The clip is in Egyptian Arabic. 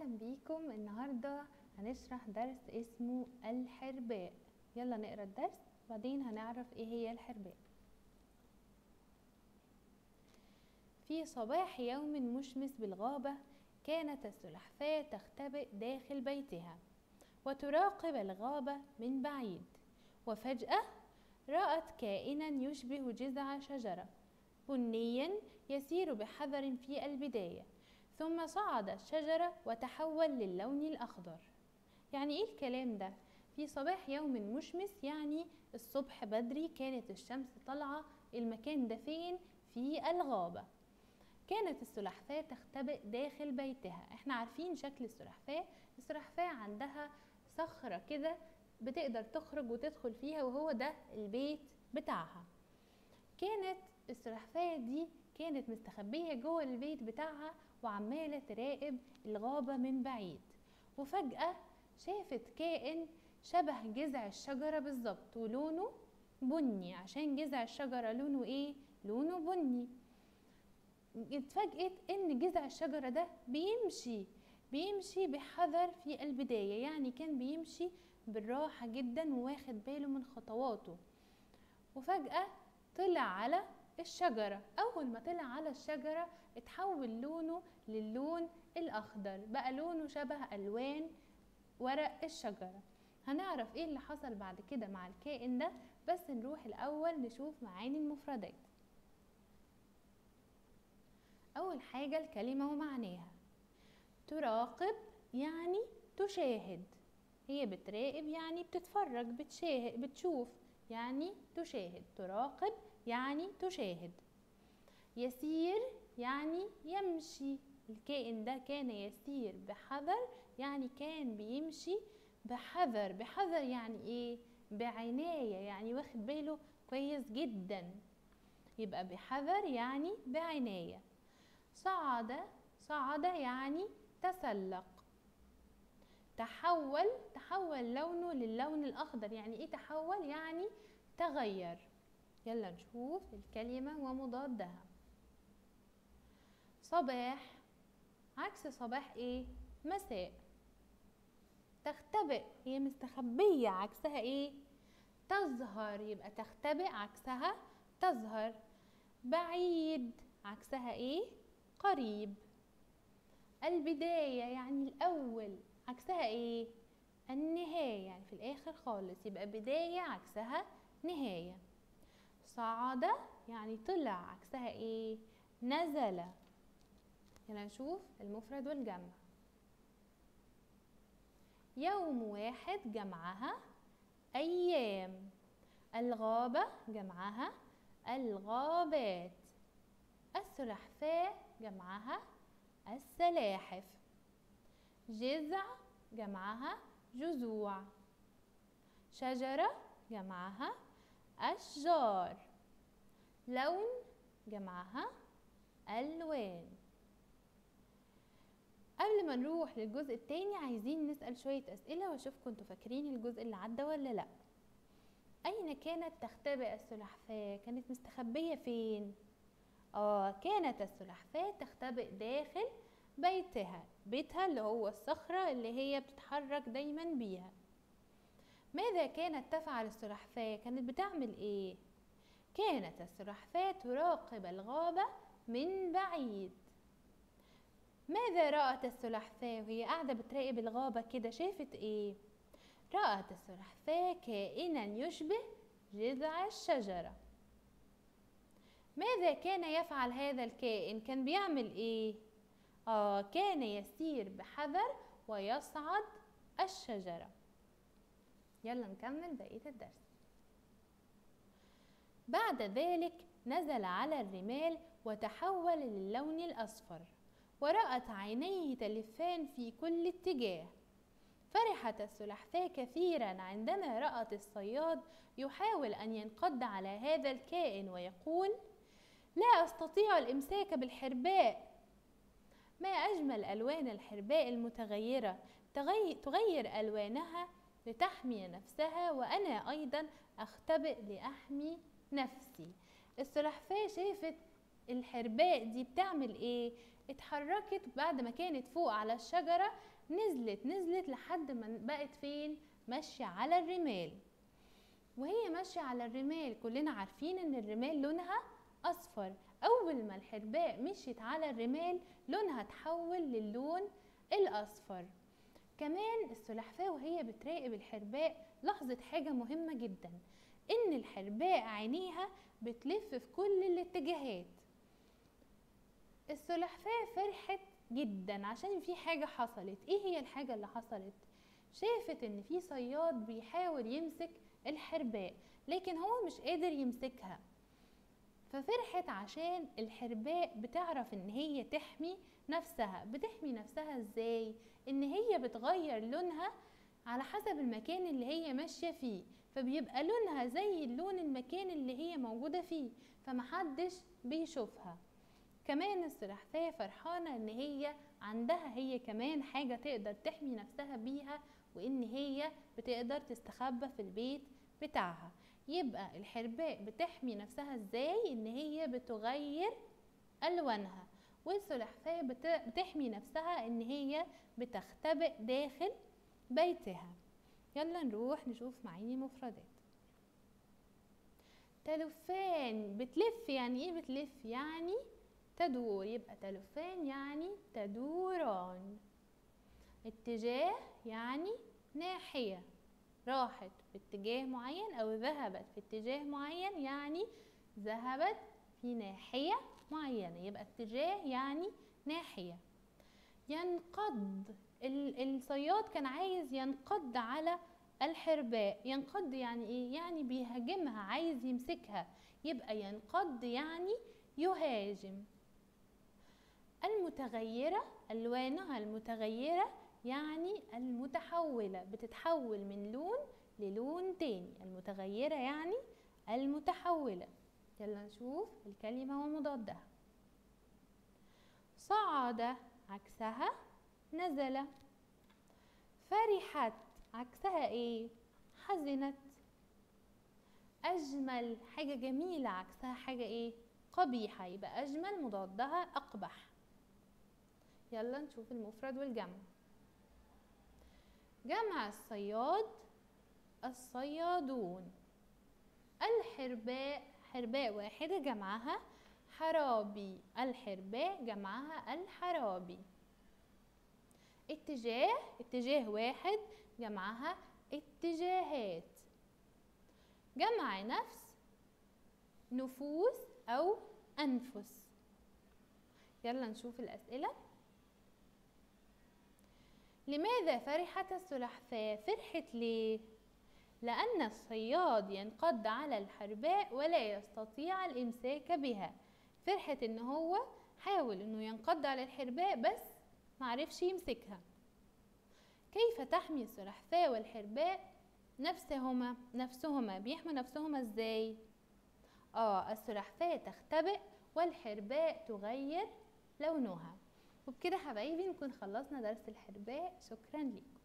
اهلا بيكم النهارده هنشرح درس اسمه الحرباء يلا نقرا الدرس وبعدين هنعرف ايه هي الحرباء في صباح يوم مشمس بالغابة كانت السلحفاة تختبئ داخل بيتها وتراقب الغابة من بعيد وفجأة رأت كائنا يشبه جذع شجرة بنيا يسير بحذر في البداية ثم صعد الشجرة وتحول للون الأخضر يعني إيه الكلام ده؟ في صباح يوم مشمس يعني الصبح بدري كانت الشمس طالعة المكان ده فين؟ في الغابة كانت السلحفاة تختبئ داخل بيتها احنا عارفين شكل السلحفاة السلحفاة عندها صخرة كده بتقدر تخرج وتدخل فيها وهو ده البيت بتاعها كانت السلحفاة دي كانت مستخبية جوه البيت بتاعها وعمالة تراقب الغابة من بعيد وفجأة شافت كائن شبه جذع الشجرة بالظبط ولونه بني عشان جذع الشجرة لونه ايه؟ لونه بني اتفاجئت ان جذع الشجرة ده بيمشي بيمشي بحذر في البداية يعني كان بيمشي بالراحة جدا وواخد باله من خطواته وفجأة طلع على الشجرة أول ما طلع على الشجرة اتحول لونه للون الأخضر بقى لونه شبه ألوان ورق الشجرة هنعرف ايه اللي حصل بعد كده مع الكائن ده بس نروح الأول نشوف معاني المفردات أول حاجة الكلمة ومعناها تراقب يعني تشاهد هي بتراقب يعني بتتفرج بتشاهد بتشوف يعني تشاهد تراقب يعني تشاهد يسير يعني يمشي الكائن ده كان يسير بحذر يعني كان بيمشي بحذر بحذر يعني ايه بعناية يعني واخد باله كويس جدا يبقى بحذر يعني بعناية صعد صعد يعني تسلق تحول تحول لونه للون الأخضر يعني إيه تحول يعني تغير يلا نشوف الكلمة ومضادها صباح عكس صباح إيه مساء تختبئ هي مستخبية عكسها إيه تظهر يبقى تختبئ عكسها تظهر بعيد عكسها إيه قريب البداية يعني الأول عكسها ايه النهاية يعني في الآخر خالص يبقى بداية عكسها نهاية صعد يعني طلع عكسها ايه نزل هنا نشوف المفرد والجمع يوم واحد جمعها أيام الغابة جمعها الغابات السلحفاة جمعها السلاحف جذع جمعها جذوع شجرة جمعها أشجار لون جمعها ألوان قبل ما نروح للجزء التاني عايزين نسأل شوية أسئلة وأشوف كنتوا فاكرين الجزء اللي عدى ولا لأ أين كانت تختبئ السلحفاة؟ كانت مستخبية فين؟ آه كانت السلحفاة تختبئ داخل بيتها بيتها اللي هو الصخرة اللي هي بتتحرك دايما بيها ماذا كانت تفعل السلحفاة؟ كانت بتعمل ايه؟ كانت السلحفاة تراقب الغابة من بعيد ماذا رأت السلحفاة وهي قاعدة بتراقب الغابة كده شافت ايه؟ رأت السلحفاة كائنا يشبه جذع الشجرة ماذا كان يفعل هذا الكائن؟ كان بيعمل ايه؟ آه كان يسير بحذر ويصعد الشجرة يلا نكمل بقية الدرس بعد ذلك نزل على الرمال وتحول للون الأصفر ورأت عينيه تلفان في كل اتجاه فرحت السلحفاة كثيرا عندما رأت الصياد يحاول أن ينقض على هذا الكائن ويقول لا أستطيع الإمساك بالحرباء ما أجمل ألوان الحرباء المتغيرة تغير ألوانها لتحمي نفسها وأنا أيضا أختبئ لأحمي نفسي السلحفاة شافت الحرباء دي بتعمل ايه اتحركت بعد ما كانت فوق على الشجرة نزلت نزلت لحد ما بقت فين ماشية على الرمال وهي ماشية على الرمال كلنا عارفين ان الرمال لونها اصفر اول ما الحرباء مشيت على الرمال لونها تحول للون الاصفر كمان السلحفاة وهي بتراقب الحرباء لاحظت حاجة مهمة جدا ان الحرباء عينيها بتلف في كل الاتجاهات السلحفاة فرحت جدا عشان في حاجة حصلت ايه هي الحاجة اللي حصلت شافت ان في صياد بيحاول يمسك الحرباء لكن هو مش قادر يمسكها ففرحت عشان الحرباء بتعرف ان هي تحمي نفسها بتحمي نفسها ازاي ان هي بتغير لونها على حسب المكان اللي هي ماشية فيه فبيبقى لونها زي اللون المكان اللي هي موجودة فيه فمحدش بيشوفها كمان السلحفاة فرحانة ان هي عندها هي كمان حاجة تقدر تحمي نفسها بيها وان هي بتقدر تستخبى في البيت بتاعها يبقى الحرباء بتحمي نفسها ازاي ان هي بتغير الوانها والسلحفاة بتحمي نفسها ان هي بتختبئ داخل بيتها يلا نروح نشوف معاني مفردات تلفان بتلف يعني ايه بتلف يعني تدور يبقى تلفان يعني تدوران اتجاه يعني ناحية راحت في اتجاه معين أو ذهبت في اتجاه معين يعني ذهبت في ناحية معينة يبقى اتجاه يعني ناحية ينقض الصياد كان عايز ينقض على الحرباء ينقض يعني ايه يعني بيهاجمها عايز يمسكها يبقى ينقض يعني يهاجم المتغيرة ألوانها المتغيرة يعني المتحولة بتتحول من لون للون تاني المتغيرة يعني المتحولة يلا نشوف الكلمة ومضادها صعد عكسها نزل فرحت عكسها ايه حزنت اجمل حاجة جميلة عكسها حاجة ايه قبيحة يبقى اجمل مضادها اقبح يلا نشوف المفرد والجمع جمع الصياد الصيادون الحرباء حرباء واحدة جمعها حرابي الحرباء جمعها الحرابي اتجاه اتجاه واحد جمعها اتجاهات جمع نفس نفوس أو أنفس يلا نشوف الأسئلة لماذا فرحت السلحفاة؟ فرحت ليه؟ لأن الصياد ينقض على الحرباء ولا يستطيع الإمساك بها فرحت إن هو حاول إنه ينقض على الحرباء بس معرفش يمسكها كيف تحمي السلحفاة والحرباء نفسهما نفسهما بيحموا نفسهما ازاي اه السلحفاة تختبئ والحرباء تغير لونها وبكده حبايبي نكون خلصنا درس الحرباء شكرا لكم